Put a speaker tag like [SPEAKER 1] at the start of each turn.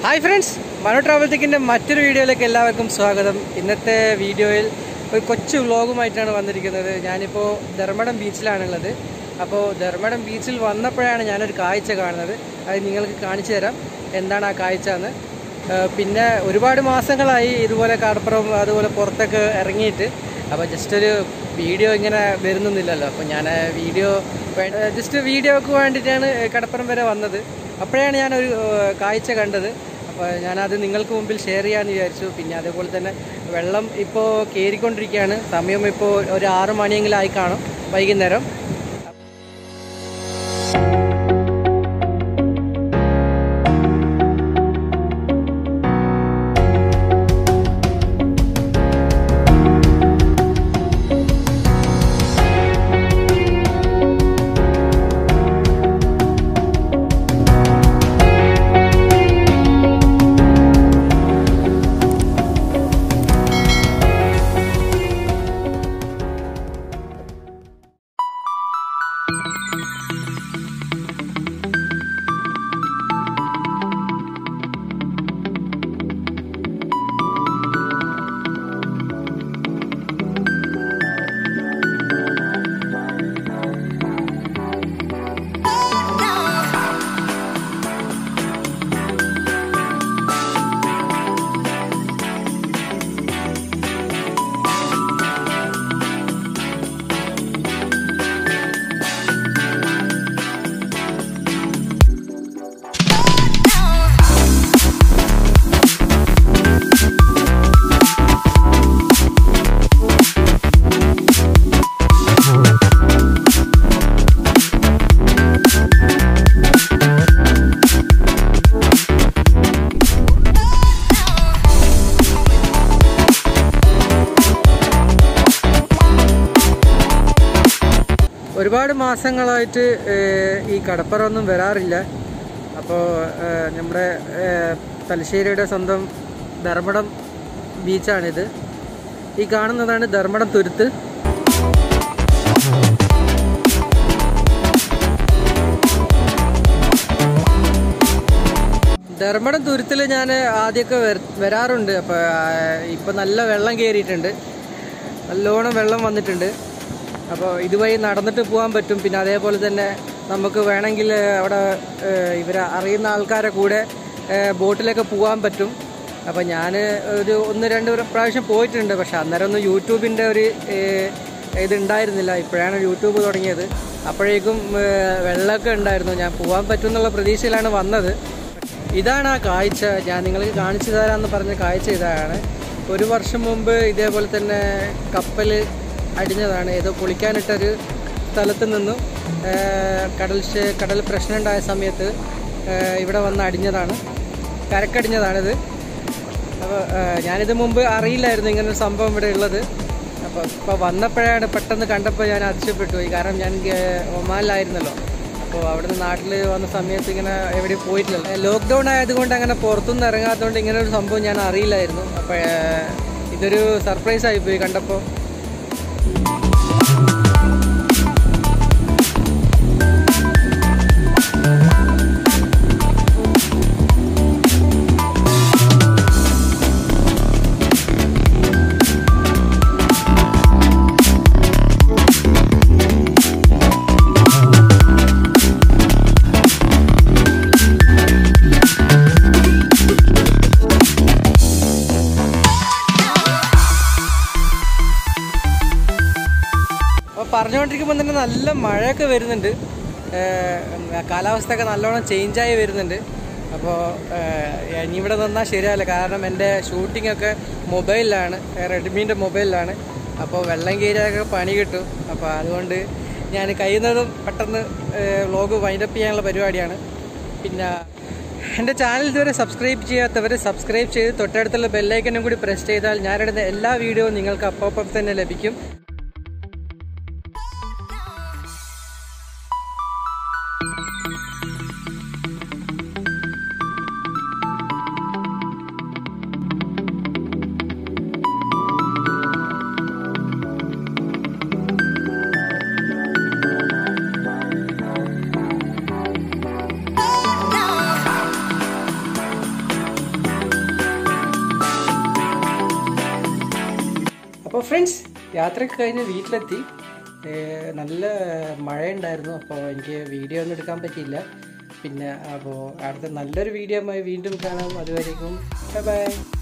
[SPEAKER 1] hi friends Mano travel തിക്കിൻ്റെ മറ്റൊരു വീഡിയോയിലേക്ക് എല്ലാവർക്കും സ്വാഗതം ഇന്നത്തെ വീഡിയോയിൽ ഒരു കൊച്ചു വ്ലോഗുമായിട്ടാണ് വന്നിരിക്കുന്നത് ഞാനിപ്പോൾ ധർമ്മടം ബീച്ചിലാണുള്ളത് അപ്പോൾ ധർമ്മടം ബീച്ചിൽ വന്നപ്പോഴാണ് ഞാനൊരു കാഴ്ച കാണുന്നത് അത് നിങ്ങൾക്ക് കാണിച്ചു തരാം എന്താണ് ആ കാഴ്ച എന്ന് ഏഹ് പിന്നെ ഒരുപാട് മാസങ്ങളായി ഇതുപോലെ കടപ്പുറം അതുപോലെ പുറത്തൊക്കെ ഇറങ്ങിയിട്ട് അപ്പോൾ ജസ്റ്റ് ഒരു വീഡിയോ ഇങ്ങനെ വരുന്നൊന്നുമില്ലല്ലോ അപ്പോൾ ഞാൻ വീഡിയോ ജസ്റ്റ് വീഡിയോക്ക് വേണ്ടിയിട്ടാണ് കടപ്പുറം വരെ വന്നത് അപ്പോഴാണ് ഞാനൊരു ഏഹ്, കാഴ്ച കണ്ടത് അപ്പോൾ ഞാനത് നിങ്ങൾക്ക് മുമ്പിൽ ഷെയർ ചെയ്യാമെന്ന് വിചാരിച്ചു പിന്നെ അതേപോലെ തന്നെ വെള്ളം ഇപ്പോൾ കയറിക്കൊണ്ടിരിക്കുകയാണ് സമയം ഇപ്പോൾ ഒരു ആറ് മണിയെങ്കിലും ആയി കാണും വൈകുന്നേരം ഒരുപാട് മാസങ്ങളായിട്ട് ഏഹ്, ഈ കടപ്പുറമൊന്നും വരാറില്ല അപ്പോൾ ഏഹ്, നമ്മുടെ ഏഹ്, തലശ്ശേരിയുടെ സ്വന്തം ധർമ്മടം ബീച്ചാണിത് ഈ കാണുന്നതാണ് ധർമ്മടം തുരുത്ത് ധർമ്മടം തുരുത്തിൽ ഞാൻ ആദ്യമൊക്കെ വര- വരാറുണ്ട് അപ്പോൾ ഇപ്പം നല്ല വെള്ളം കയറിയിട്ടുണ്ട് നല്ലോണം വെള്ളം വന്നിട്ടുണ്ട് അപ്പോൾ ഇതുവഴി നടന്നിട്ട് പോകാൻ പറ്റും പിന്നെ അതേപോലെ തന്നെ നമുക്ക് വേണമെങ്കിൽ അവിടെ ഇവരെ അറിയുന്ന ആൾക്കാരെ കൂടെ ഏഹ്, ബോട്ടിലൊക്കെ പോകാൻ പറ്റും അപ്പോൾ ഞാൻ ഒരു ഒന്ന് രണ്ട് പ്രാവശ്യം പോയിട്ടുണ്ട് പക്ഷെ അന്നേരം ഒന്നും യൂട്യൂബിൻ്റെ ഒരു ഏഹ്, ഇത് ഉണ്ടായിരുന്നില്ല ഇപ്പോഴാണ് യൂട്യൂബ് തുടങ്ങിയത് അപ്പോഴേക്കും ഏഹ്, വെള്ളമൊക്കെ ഉണ്ടായിരുന്നു ഞാൻ പോകാൻ പറ്റും എന്നുള്ള പ്രതീക്ഷയിലാണ് വന്നത് ഇതാണ് ആ കാഴ്ച ഞാൻ നിങ്ങൾക്ക് കാണിച്ചു തരാമെന്ന് പറഞ്ഞ കാഴ്ച ഇതാണ് ഒരു വർഷം മുമ്പ് ഇതേപോലെ തന്നെ കപ്പൽ അടിഞ്ഞതാണ് ഏതോ പൊളിക്കാനിട്ടൊരു സ്ഥലത്ത് നിന്നും ഏഹ്, കടൽ ശ- കടൽ പ്രശ്നമുണ്ടായ സമയത്ത് ഏഹ്, ഇവിടെ വന്ന് അടിഞ്ഞതാണ് കരക്കടിഞ്ഞതാണിത് അപ്പോൾ ഞാനിത് മുമ്പ് അറിയില്ലായിരുന്നു ഇങ്ങനൊരു സംഭവം ഇവിടെ ഉള്ളത് അപ്പോൾ ഇപ്പോൾ വന്നപ്പോഴാണ് പെട്ടെന്ന് കണ്ടപ്പോൾ ഞാൻ അതിശയപ്പെട്ടു പോയി കാരണം ഞാൻ ഗ- ഒമാനിലായിരുന്നല്ലോ അപ്പോൾ അവിടുന്ന് നാട്ടിൽ വന്ന സമയത്ത് ഇങ്ങനെ എവിടെയും പോയിട്ടില്ലല്ലോ ലോക്ക്ഡൗൺ ആയതുകൊണ്ട് അങ്ങനെ പുറത്തുനിന്ന് ഇറങ്ങാത്തതുകൊണ്ട് ഇങ്ങനെ ഒരു സംഭവം ഞാൻ അറിയില്ലായിരുന്നു അപ്പോൾ ഇതൊരു സർപ്രൈസ് ആയിപ്പോയി കണ്ടപ്പോൾ അപ്പോൾ പറഞ്ഞുകൊണ്ടിരിക്കുമ്പോൾ തന്നെ നല്ല മഴയൊക്കെ വരുന്നുണ്ട് ഏഹ് കാലാവസ്ഥയൊക്കെ നല്ലോണം ചേഞ്ചായി വരുന്നുണ്ട് അപ്പോൾ ഇനി ഇവിടെ നിന്നാൽ ശരിയല്ല കാരണം എൻ്റെ ഷൂട്ടിംഗ് ഒക്കെ മൊബൈലിലാണ് റെഡ്മീൻ്റെ മൊബൈലിലാണ് അപ്പോൾ വെള്ളം കയറിയൊക്കെ പണി കിട്ടും അപ്പോൾ അതുകൊണ്ട് ഞാൻ കഴിയുന്നതും പെട്ടെന്ന് വ്ലോഗ് വൈൻഡപ്പ് ചെയ്യാനുള്ള പരിപാടിയാണ് പിന്നെ എൻ്റെ ചാനൽ ഇതുവരെ സബ്സ്ക്രൈബ് ചെയ്യാത്തവർ സബ്സ്ക്രൈബ് ചെയ്ത് തൊട്ടടുത്തുള്ള ബെല്ലൈക്കനും കൂടി പ്രസ് ചെയ്താൽ ഞാനിടുന്ന എല്ലാ വീഡിയോയും നിങ്ങൾക്ക് അപ്പം തന്നെ ലഭിക്കും അപ്പോൾ ഫ്രണ്ട്സ് യാത്രയൊക്കെ കഴിഞ്ഞ് വീട്ടിലെത്തി ഏഹ് നല്ല മഴയുണ്ടായിരുന്നു അപ്പോൾ എനിക്ക് വീഡിയോ ഒന്നും എടുക്കാൻ പറ്റിയില്ല പിന്നെ അപ്പോൾ അടുത്ത നല്ലൊരു വീഡിയോ വീണ്ടും കാണാം അതുവരേക്കും ബൈ ബൈ